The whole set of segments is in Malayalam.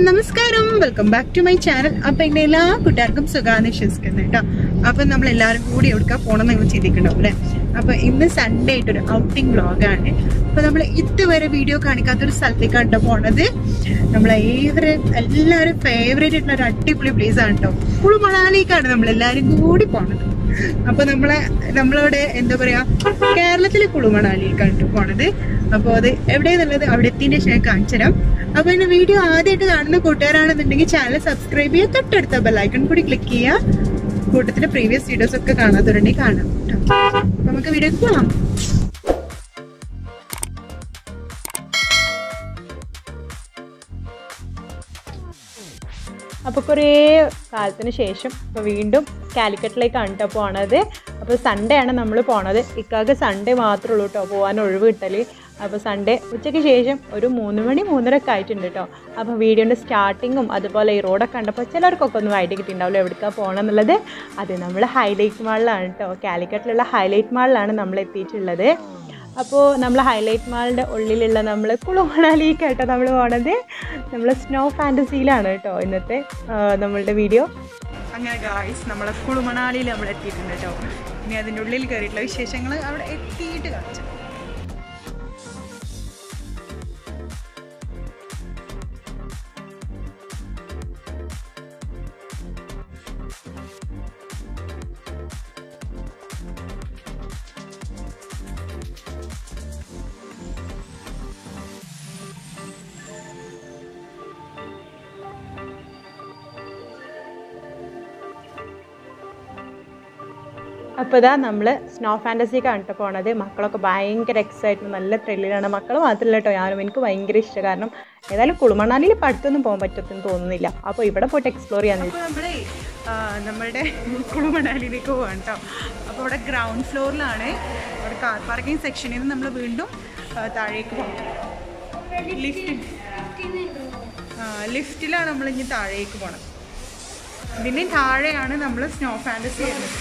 നമസ്കാരം welcome back to my channel അപ്പൊ എന്റെ എല്ലാ കൂട്ടുകാർക്കും സുഖാന്ന് വിശ്വസിക്കുന്നു കേട്ടോ അപ്പൊ നമ്മൾ എല്ലാവരും കൂടി എവിടുക്കാ പോകണം നിങ്ങൾ ചിന്തിക്കണ്ടാവും അല്ലെ അപ്പൊ ഇന്ന് സൺഡേ ആയിട്ട് ഒരു ഔട്ടിംഗ് വ്ളോഗാണ് അപ്പൊ നമ്മൾ ഇതുവരെ വീഡിയോ കാണിക്കാത്തൊരു സ്ഥലത്തേക്കാണ് കേട്ടോ പോണത് നമ്മളെ ഏവരും എല്ലാവരും ഫേവറേറ്റ് ആയിട്ടുള്ള ഒരു അടിപൊളി പ്ലേസ് ആണ് കേട്ടോ കുളുമണാലിക്കാണ് നമ്മൾ എല്ലാവരും കൂടി പോണത് അപ്പൊ നമ്മളെ നമ്മളിവിടെ എന്താ പറയാ കേരളത്തിലെ കുളുമണാലിക്കാണ് കേട്ടോ പോണത് അപ്പൊ അത് എവിടെയെന്നുള്ളത് അവിടെ എത്തിയതിന്റെ ശേഷം കാണിച്ചു തരാം അപ്പൊ എന്റെ വീഡിയോ ആദ്യമായിട്ട് കാണുന്ന കൂട്ടുകാരാണെന്നുണ്ടെങ്കിൽ ചാനൽ സബ്സ്ക്രൈബ് ചെയ്യുക തൊട്ടടുത്ത ബെല്ലൈക്കൺ കൂടി ക്ലിക്ക് ചെയ്യുക കൂട്ടത്തിലെ പ്രീവിയസ് വീഡിയോസ് ഒക്കെ കാണാത്തവരുണ്ടെങ്കിൽ കാണാം കേട്ടോ അപ്പൊ നമുക്ക് വീഡിയോ പോവാം അപ്പോൾ കുറേ കാലത്തിന് ശേഷം ഇപ്പോൾ വീണ്ടും കാലിക്കറ്റിലേക്കാണ് കേട്ടോ പോണത് അപ്പോൾ സൺഡേ ആണ് നമ്മൾ പോണത് ഇക്കാക്ക് സൺഡേ മാത്രമേ ഉള്ളൂ കേട്ടോ പോകാൻ ഒഴിവ് കിട്ടൽ അപ്പോൾ സൺഡേ ഉച്ചയ്ക്ക് ശേഷം ഒരു മൂന്ന് മണി മൂന്നര ഒക്കെ ആയിട്ടുണ്ട് കേട്ടോ അപ്പോൾ വീഡിയോൻ്റെ സ്റ്റാർട്ടിങ്ങും അതുപോലെ ഈ റോഡൊക്കെ കണ്ടപ്പോൾ ചിലർക്കൊക്കെ ഒന്നും ഐഡിയ കിട്ടിയിട്ടുണ്ടാവില്ല എവിടേക്കാണ് പോകണം എന്നുള്ളത് അത് നമ്മൾ ഹൈലൈറ്റ് മാളിലാണ് കേട്ടോ കാലിക്കറ്റിലുള്ള ഹൈലൈറ്റ് മാളിലാണ് നമ്മൾ എത്തിയിട്ടുള്ളത് അപ്പോൾ നമ്മൾ ഹൈലൈറ്റ് മാളിൻ്റെ ഉള്ളിലുള്ള നമ്മൾ കുളുമണാലിക്കാട്ടോ നമ്മൾ പോണത് നമ്മൾ സ്നോ ഫാൻറ്റസിയിലാണ് കേട്ടോ ഇന്നത്തെ ആ, നമ്മളുടെ വീഡിയോ അങ്ങനെ ഗായ്സ് നമ്മളെ കുളുമണാലിയിൽ നമ്മൾ എത്തിയിട്ടുണ്ട് കേട്ടോ ഇനി അതിൻ്റെ ഉള്ളിൽ കയറിയിട്ടുള്ള വിശേഷങ്ങൾ അവിടെ എത്തിയിട്ട് കാണിച്ചു അപ്പോൾ ഇതാ നമ്മൾ സ്നോ ഫാൻറ്റസിക്കാണ് കേട്ടോ പോണത് മക്കളൊക്കെ ഭയങ്കര എക്സൈറ്റ് നല്ല ത്രില്ലിലാണ് മക്കൾ മാത്രമല്ല കേട്ടോ ഞാനും എനിക്ക് ഭയങ്കര ഇഷ്ടം കാരണം ഏതായാലും കുളുമണാലിയിൽ ഇപ്പോൾ അടുത്തൊന്നും പോകാൻ പറ്റത്തെന്ന് തോന്നുന്നില്ല അപ്പോൾ ഇവിടെ പോയിട്ട് എക്സ്പ്ലോർ ചെയ്യാൻ അപ്പോൾ നമ്മളെ ആ, നമ്മളുടെ കുളുമണാലിയിലേക്ക് പോവാണ് കേട്ടോ അപ്പോൾ ഇവിടെ ഗ്രൗണ്ട് ഫ്ലോറിലാണ് അവിടെ കാർ പാർക്കിംഗ് സെക്ഷനിൽ നിന്ന് നമ്മൾ വീണ്ടും ആ, താഴേക്ക് പോകണം ലിഫ്റ്റ് ലിഫ്റ്റിലാണ് നമ്മൾ ഇനി താഴേക്ക് പോകണം ഇതിൻ്റെ താഴെയാണ് നമ്മൾ സ്നോ ഫാൻറ്റസി വരുന്നത്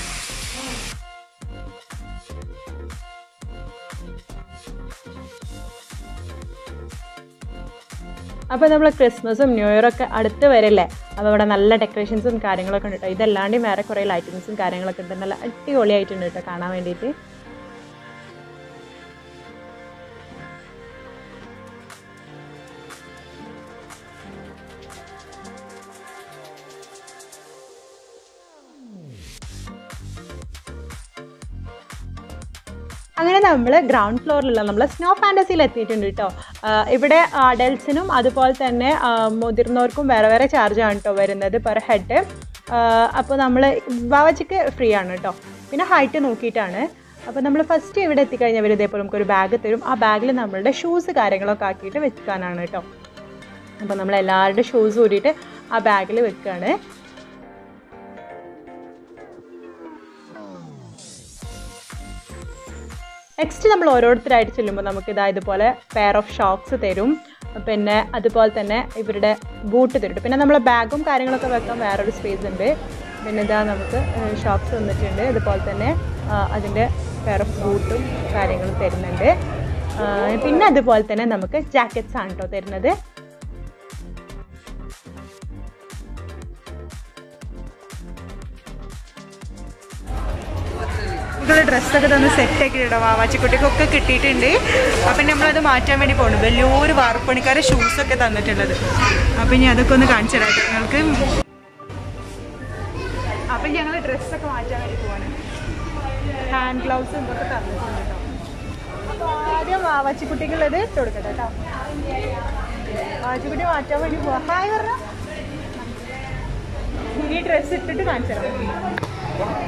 അപ്പോൾ നമ്മൾ ക്രിസ്മസും ന്യൂ ഇയറൊക്കെ അടുത്ത് വരല്ലേ അപ്പോൾ ഇവിടെ നല്ല ഡെക്കറേഷൻസും കാര്യങ്ങളൊക്കെ ഉണ്ട് കേട്ടോ ഇതല്ലാണ്ടും വേറെ കുറേ ലൈറ്റിങ്സും കാര്യങ്ങളൊക്കെ ഉണ്ട് നല്ല അടിപൊളിയായിട്ടുണ്ട് കേട്ടോ കാണാൻ വേണ്ടിയിട്ട് അങ്ങനെ നമ്മൾ ഗ്രൗണ്ട് ഫ്ലോറിലുള്ള നമ്മൾ സ്നോ ഫാൻറ്റസിയിൽ എത്തിയിട്ടുണ്ട് കേട്ടോ ആഹ് ഇവിടെ അഡൽട്സിനും അതുപോലെ തന്നെ ആഹ് മുതിർന്നവർക്കും വേറെ വേറെ ചാർജാണ് കേട്ടോ വരുന്നത് പെർ ഹെഡ് അപ്പോൾ നമ്മൾ ബാവച്ചിക്ക് ഫ്രീ ആണ് കേട്ടോ പിന്നെ ഹൈറ്റ് നോക്കിയിട്ടാണ് അപ്പോൾ നമ്മൾ ഫസ്റ്റ് ഇവിടെ എത്തിക്കഴിഞ്ഞാൽ അവർ ഇതേപോലെ നമുക്കൊരു ബാഗ് തരും ആ ബാഗിൽ നമ്മളുടെ ഷൂസ് കാര്യങ്ങളൊക്കെ ആക്കിയിട്ട് വെക്കാനാണ് കേട്ടോ അപ്പോൾ നമ്മൾ എല്ലാവരുടെ ഷൂസ് കൂടിയിട്ട് ആ ബാഗിൽ വെക്കുകയാണ് നെക്സ്റ്റ് നമ്മൾ ഓരോരുത്തരായിട്ട് ചെല്ലുമ്പോൾ നമുക്ക് ഇതാ ഇതുപോലെ പെയർ ഓഫ് ഷോക്സ് തരും പിന്നെ അതുപോലെ തന്നെ ഇവരുടെ ബൂട്ട് തരും പിന്നെ നമ്മൾ ബാഗും കാര്യങ്ങളൊക്കെ വെക്കാൻ വേറൊരു സ്പേസ് ഉണ്ട് പിന്നെ ഇതാ നമുക്ക് ഷോക്സ് തന്നിട്ടുണ്ട് അതുപോലെ തന്നെ ആ, അതിൻ്റെ പെയർ ഓഫ് ബൂട്ടും കാര്യങ്ങളും തരുന്നുണ്ട് ആ, പിന്നെ അതുപോലെ തന്നെ നമുക്ക് ജാക്കറ്റ്സ് ആണ് കേട്ടോ തരുന്നത് കുട്ടികളുടെ ഡ്രസ്സൊക്കെ തന്ന് സെറ്റാക്കി ഇടാം വാവാച്ചിക്കുട്ടിക്കൊക്കെ കിട്ടിയിട്ടുണ്ട് അപ്പം നമ്മളത് മാറ്റാൻ വേണ്ടി പോകണം വലിയൊരു വാർപ്പണിക്കാരെ ഷൂസൊക്കെ തന്നിട്ടുള്ളത് അപ്പം ഇനി അതൊക്കെ ഒന്ന് കാണിച്ചു തരാം കേട്ടോ നിങ്ങൾക്ക് അപ്പം ഞങ്ങൾ ഡ്രസ്സൊക്കെ മാറ്റാൻ വേണ്ടി പോവാണ് ഹാൻഡ് ഗ്ലൗസും ഇതൊക്കെ തന്നിട്ടുണ്ട് കേട്ടോ അപ്പോൾ ആദ്യം വാവാച്ചിക്കുട്ടിക്കുള്ളത് ഇട്ട് കൊടുക്കട്ടെ കേട്ടോ വാവാച്ചിക്കുട്ടി മാറ്റാൻ വേണ്ടി പോവാം ഹായ് പറഞ്ഞോ ഈ ഡ്രസ്സ് ഇട്ടിട്ട് കാണിച്ചു തരാം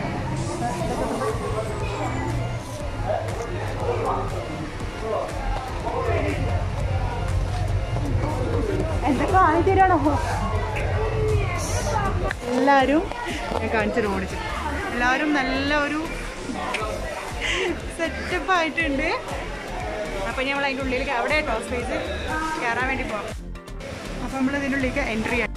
എന്തൊക്കെ വാങ്ങി തരാണോ എല്ലാവരും ഞാൻ കാണിച്ചു ഓടിച്ചു എല്ലാവരും നല്ല ഒരു സെറ്റപ്പ് ആയിട്ടുണ്ട് അപ്പം ഞങ്ങൾ അതിൻ്റെ ഉള്ളിലേക്ക് അവിടെ കേട്ടോ സ്പേസ് കയറാൻ വേണ്ടി പോകാം അപ്പം നമ്മൾ ഇതിൻ്റെ ഉള്ളിലേക്ക് എൻട്രി ചെയ്യാം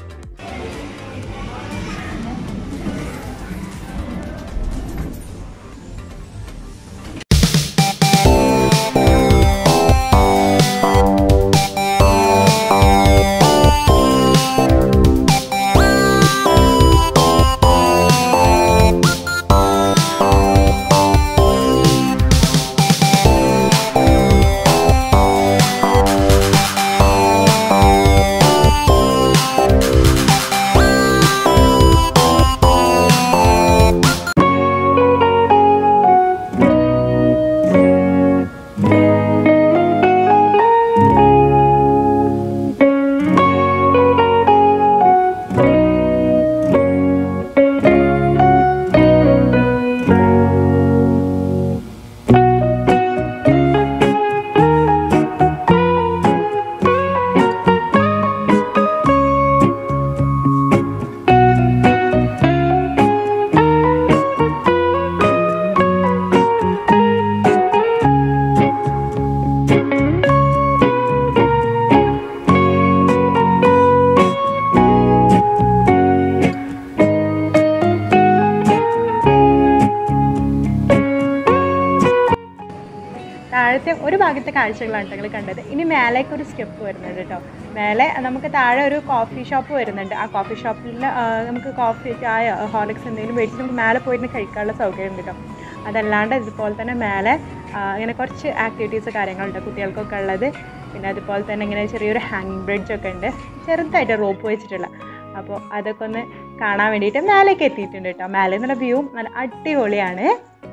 താഴത്തെ ഒരു ഭാഗത്തെ കാഴ്ചകളാണ് ഞങ്ങൾ കണ്ടത് ഇനി മേലേക്ക് ഒരു സ്റ്റെപ്പ് വരുന്നുണ്ട് കേട്ടോ മേലെ നമുക്ക് താഴെ ഒരു കോഫി ഷോപ്പ് വരുന്നുണ്ട് ആ കോഫി ഷോപ്പിൽ നമുക്ക് കോഫി ചായ ഹോർലിക്സ് എന്തെങ്കിലും മേടിച്ച് നമുക്ക് മേലെ പോയിരുന്ന് കഴിക്കാനുള്ള സൗകര്യം ഉണ്ട് കേട്ടോ അതല്ലാണ്ട് ഇതുപോലെ തന്നെ മേലെ ആ, ഇങ്ങനെ കുറച്ച് ആക്ടിവിറ്റീസ് കാര്യങ്ങളുണ്ട് കുട്ടികൾക്കൊക്കെ ഉള്ളത് പിന്നെ അതുപോലെ തന്നെ ഇങ്ങനെ ചെറിയൊരു ഹാങ്ങിങ് ബ്രിഡ്ജ് ഒക്കെ ഉണ്ട് ചെറുതായിട്ട് റോപ്പ് വെച്ചിട്ടുള്ള അപ്പോൾ അതൊക്കെ ഒന്ന് കാണാൻ വേണ്ടിയിട്ട് മേലേക്ക് എത്തിയിട്ടുണ്ട് കേട്ടോ മേലെ നിന്നുള്ള വ്യൂവും നല്ല അടിപൊളിയാണ്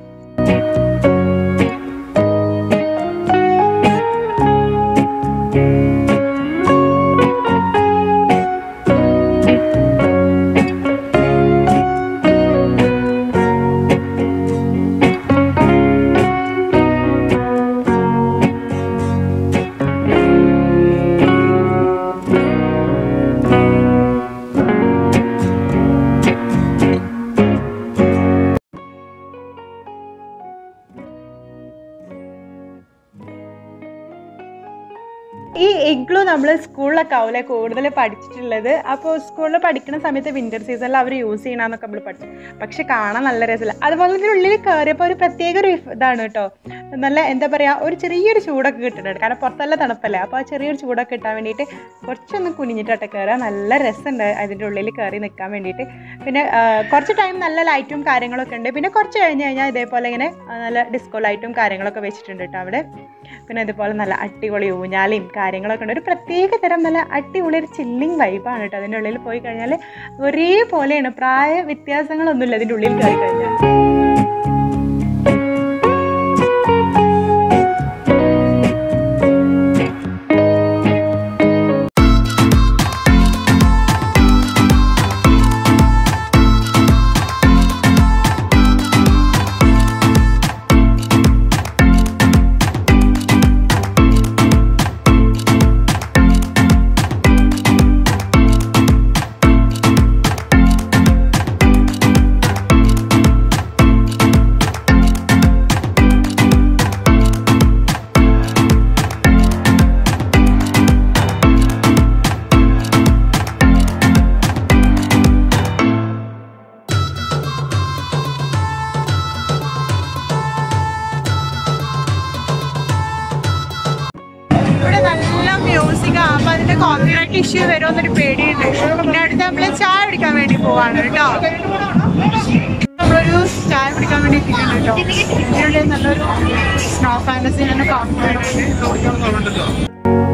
ഈ ഇഗ്ലു നമ്മൾ സ്കൂളിലൊക്കെ ആവില്ലേ കൂടുതൽ പഠിച്ചിട്ടുള്ളത് അപ്പോൾ സ്കൂളിൽ പഠിക്കുന്ന സമയത്ത് വിൻ്റർ സീസണിൽ അവർ യൂസ് ചെയ്യണമെന്നൊക്കെ നമ്മൾ പഠിച്ചു പക്ഷെ കാണാൻ നല്ല രസമില്ല അതുപോലെ ഇതിൻ്റെ ഉള്ളിൽ കയറിയപ്പോൾ ഒരു പ്രത്യേക ഒരു ഇഫ് ഇതാണ് കേട്ടോ നല്ല എന്താ പറയുക ഒരു ചെറിയൊരു ചൂടൊക്കെ കിട്ടുന്നുണ്ട് കാരണം പുറത്തല്ല തണുപ്പല്ലേ അപ്പോൾ ആ ചെറിയൊരു ചൂടൊക്കെ കിട്ടാൻ വേണ്ടിയിട്ട് കുറച്ചൊന്ന് കുനിഞ്ഞിട്ടൊക്കെ കയറുക നല്ല രസമുണ്ട് അതിൻ്റെ ഉള്ളിൽ കയറി നിൽക്കാൻ വേണ്ടിയിട്ട് പിന്നെ ആ, കുറച്ച് ടൈം നല്ല ലൈറ്റും കാര്യങ്ങളൊക്കെ ഉണ്ട് പിന്നെ കുറച്ച് കഴിഞ്ഞ് കഴിഞ്ഞാൽ ഇതേപോലെ ഇങ്ങനെ ആ, നല്ല ഡിസ്കോ ലൈറ്റും കാര്യങ്ങളൊക്കെ വെച്ചിട്ടുണ്ട് കേട്ടോ അവിടെ പിന്നെ ഇതുപോലെ നല്ല അടിപൊളി ഊഞ്ഞാലയും കാര്യങ്ങളൊക്കെ ഉണ്ട് ഒരു പ്രത്യേക തരം നല്ല അടിപൊളി ഒരു ചില്ലിങ് വൈബാണ് കേട്ടോ അതിൻ്റെ ഉള്ളിൽ പോയി കഴിഞ്ഞാൽ ഒരേപോലെയാണ് പ്രായ വ്യത്യാസങ്ങളൊന്നുമില്ല അതിൻ്റെ ഉള്ളിൽ കയറി കഴിഞ്ഞാൽ ഇവിടെ നല്ല മ്യൂസിക് അപ്പൊ അതിന്റെ കോപ്പിറൈറ്റ് ഇഷ്യൂ വരുമെന്നൊരു പേടിയുണ്ട് പിന്നെ അടുത്ത് നമ്മള് ചായ കുടിക്കാൻ വേണ്ടി പോവാണ് കേട്ടോ നമ്മളൊരു ചായ കുടിക്കാൻ വേണ്ടി എത്തിയിട്ടുണ്ട് കേട്ടോ ഇതിനുള്ളിൽ നല്ലൊരു സ്നോ ഫാൻറ്റസി തന്നെ കോഫി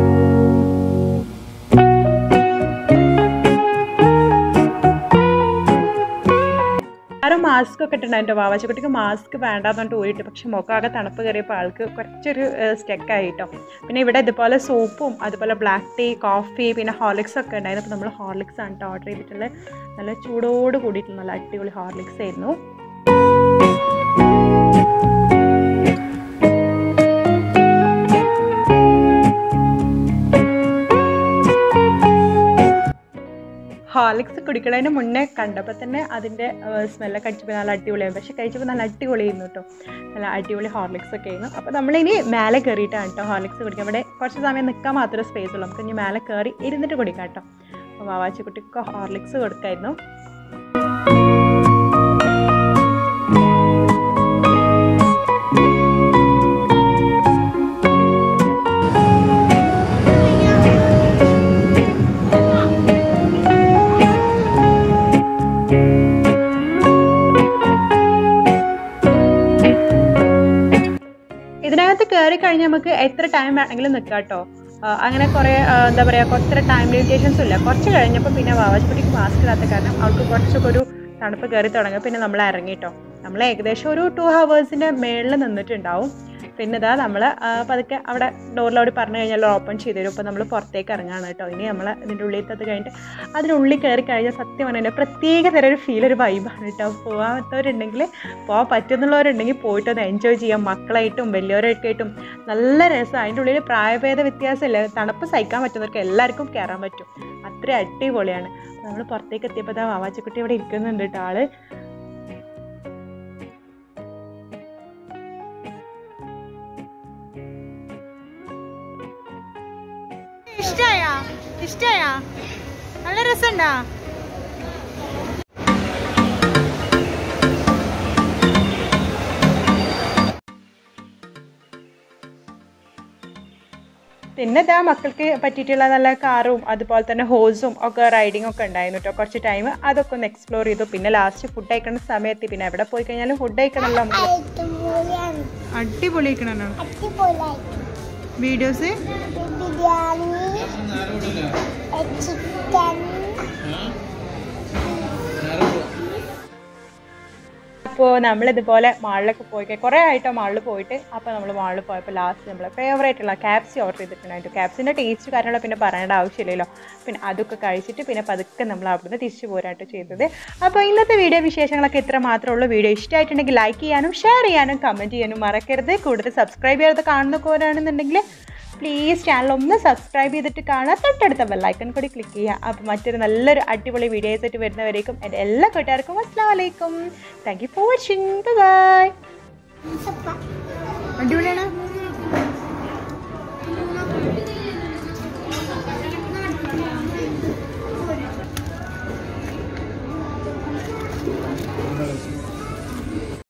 ആരും മാസ്ക് ഒക്കെ ഇട്ടുണ്ടായിരുന്നു വാവാച്ചക്കുട്ടിക്ക് മാസ്ക് വേണ്ടാന്ന് പറഞ്ഞിട്ട് ഊരിട്ട് പക്ഷെ മുഖാകെ തണുപ്പ് കയറിയപ്പോൾ ആൾക്ക് കുറച്ചൊരു സ്റ്റെക്ക് ആയിട്ടോ പിന്നെ ഇവിടെ ഇതുപോലെ സൂപ്പും അതുപോലെ ബ്ലാക്ക് ടീ കോഫി പിന്നെ ഹോർലിക്സ് ഒക്കെ ഉണ്ടായിരുന്നു അപ്പോൾ നമ്മൾ ഹോർലിക്സ് ആണ് കേട്ടോ ഓർഡർ ചെയ്തിട്ടുള്ളത് നല്ല ചൂടോട് കൂടിയിട്ടുള്ള നല്ല അടിപൊളി ഹോർലിക്സ് ആയിരുന്നു ഹോർലിക്സ് കുടിക്കുന്നതിന് മുന്നേ കണ്ടപ്പോൾ തന്നെ അതിൻ്റെ സ്മെല്ലൊക്കെ അടിച്ചപ്പോൾ നല്ല അടിപൊളിയായി പക്ഷെ കഴിച്ചപ്പോൾ നല്ല അടിപൊളിയായിരുന്നു കേട്ടോ നല്ല അടിപൊളി ഹോർലിക്സ് ഒക്കെ ആയിരുന്നു അപ്പോൾ നമ്മളിനി മേലെ കയറിയിട്ടാണ് കേട്ടോ ഹോർലിക്സ് കുടിക്കാം ഇവിടെ കുറച്ച് സമയം നിൽക്കാൻ മാത്രമേ സ്പേസ് ഉള്ളൂ നമുക്ക് ഇനി മേലെ കയറി ഇരുന്നിട്ട് കുടിക്കാം കേട്ടോ അപ്പോൾ വാവാച്ചി കുട്ടിക്ക് ഹോർലിക്സ് കൊടുക്കായിരുന്നു ഇതിനകത്ത് കയറി കഴിഞ്ഞാൽ നമുക്ക് എത്ര ടൈം വേണമെങ്കിലും നിൽക്കാം കേട്ടോ ആ, അങ്ങനെ കുറേ ആ, എന്താ പറയുക കുറച്ച് ടൈം ലിമിറ്റേഷൻസും ഇല്ല കുറച്ച് കഴിഞ്ഞപ്പോൾ പിന്നെ വാവാച്ചിക്കുട്ടിക്ക് മാസ്ക് ഇടാത്ത കാരണം അവൾക്ക് കുറച്ചൊക്കെ ഒരു തണുപ്പ് കയറി തുടങ്ങി പിന്നെ നമ്മൾ ഇറങ്ങി കേട്ടോ നമ്മൾ ഏകദേശം ഒരു ടു ഹവേഴ്സിൻ്റെ മേളിൽ നിന്നിട്ടുണ്ടാവും പിന്നെ ഇതാ നമ്മൾ പതുക്കെ അവിടെ ഡോറിലോട് പറഞ്ഞു കഴിഞ്ഞാൽ ഓപ്പൺ ചെയ്ത് തരും അപ്പോൾ നമ്മൾ പുറത്തേക്ക് ഇറങ്ങാണ് കേട്ടോ ഇനി നമ്മൾ ഇതിൻ്റെ ഉള്ളിൽ അത് കഴിഞ്ഞിട്ട് അതിനുള്ളിൽ കയറി കഴിഞ്ഞാൽ സത്യം പറഞ്ഞാൽ പ്രത്യേക തരം ഒരു ഫീൽ ഒരു വൈബാണ് കേട്ടോ പോകാത്തവരുണ്ടെങ്കിൽ പോകാൻ പറ്റുന്നുള്ളവരുണ്ടെങ്കിൽ പോയിട്ട് ഒന്ന് എൻജോയ് ചെയ്യാം മക്കളായിട്ടും വലിയവരൊക്കെ ആയിട്ടും നല്ല രസം അതിൻ്റെ ഉള്ളിൽ പ്രായഭേദ വ്യത്യാസമില്ല തണുപ്പ് സഹിക്കാൻ പറ്റുന്നവർക്ക് എല്ലാവർക്കും കയറാൻ പറ്റും അത്ര അടിപൊളിയാണ് നമ്മൾ പുറത്തേക്ക് എത്തിയപ്പോൾ ദാ വാവാച്ചിക്കുട്ടി ഇവിടെ ഇരിക്കുന്നുണ്ട് കേട്ടോ ആള് ഇഷ്ടായ ഇഷ്ടായ നല്ല രസമുണ്ടാ പിന്നെ ഇതാ മക്കൾക്ക് പറ്റിയിട്ടുള്ള നല്ല കാറും അതുപോലെ തന്നെ ഹോസും ഒക്കെ റൈഡിങ് ഒക്കെ ഉണ്ടായിരുന്നു കേട്ടോ കുറച്ച് ടൈം അതൊക്കെ ഒന്ന് എക്സ്പ്ലോർ ചെയ്തു പിന്നെ ലാസ്റ്റ് ഫുഡ് കഴിക്കുന്ന സമയത്ത് പിന്നെ എവിടെ പോയി കഴിഞ്ഞാലും ഫുഡ് കഴിക്കണമല്ലോ നമ്മൾ അടിപൊളിയാണ് അടിപൊളിക്കണോ അടിപൊളിയായിട്ട് വീഡിയോസ് ബിരിയാണി ചിക്കൻ അപ്പോൾ നമ്മളിതുപോലെ മാളിലൊക്കെ പോയി കുറേ ആയിട്ടോ മാളിൽ പോയിട്ട് അപ്പോൾ നമ്മൾ മാളിൽ പോയപ്പോൾ ലാസ്റ്റ് നമ്മൾ ഫേവറേറ്റ് ഉള്ള ക്യാപ്സി ഓർഡർ ചെയ്തിട്ടുണ്ടായിരുന്നു ക്യാപ്സിൻ്റെ ടേസ്റ്റ് കാര്യങ്ങളോ പിന്നെ പറയേണ്ട ആവശ്യമില്ലല്ലോ പിന്നെ അതൊക്കെ കഴിച്ചിട്ട് പിന്നെ പതുക്കെ നമ്മൾ അവിടുന്ന് തിരിച്ചു പോരാട്ടോ ചെയ്തത് അപ്പോൾ ഇന്നത്തെ വീഡിയോ വിശേഷങ്ങളൊക്കെ ഇത്ര മാത്രമേ ഉള്ളൂ വീഡിയോ ഇഷ്ടമായിട്ടുണ്ടെങ്കിൽ ലൈക്ക് ചെയ്യാനും ഷെയർ ചെയ്യാനും കമൻറ്റ് ചെയ്യാനും മറക്കരുത് കൂടുതൽ സബ്സ്ക്രൈബ് ചെയ്യാതെ കാണുന്നവരാണെന്നുണ്ടെങ്കിൽ പ്ലീസ് ചാനൽ ഒന്ന് സബ്സ്ക്രൈബ് ചെയ്തിട്ട് കാണാൻ തൊട്ടടുത്ത ബെല്ലൈക്കൺ കൂടി ക്ലിക്ക് ചെയ്യുക അപ്പോൾ മറ്റൊരു നല്ലൊരു അടിപൊളി വീഡിയോസ് ആയിട്ട് വരുന്നവരേക്കും എൻ്റെ എല്ലാ കൂട്ടുകാർക്കും അസ്സാം വലൈക്കും thank you for watching bye അടിപൊളിയാണ്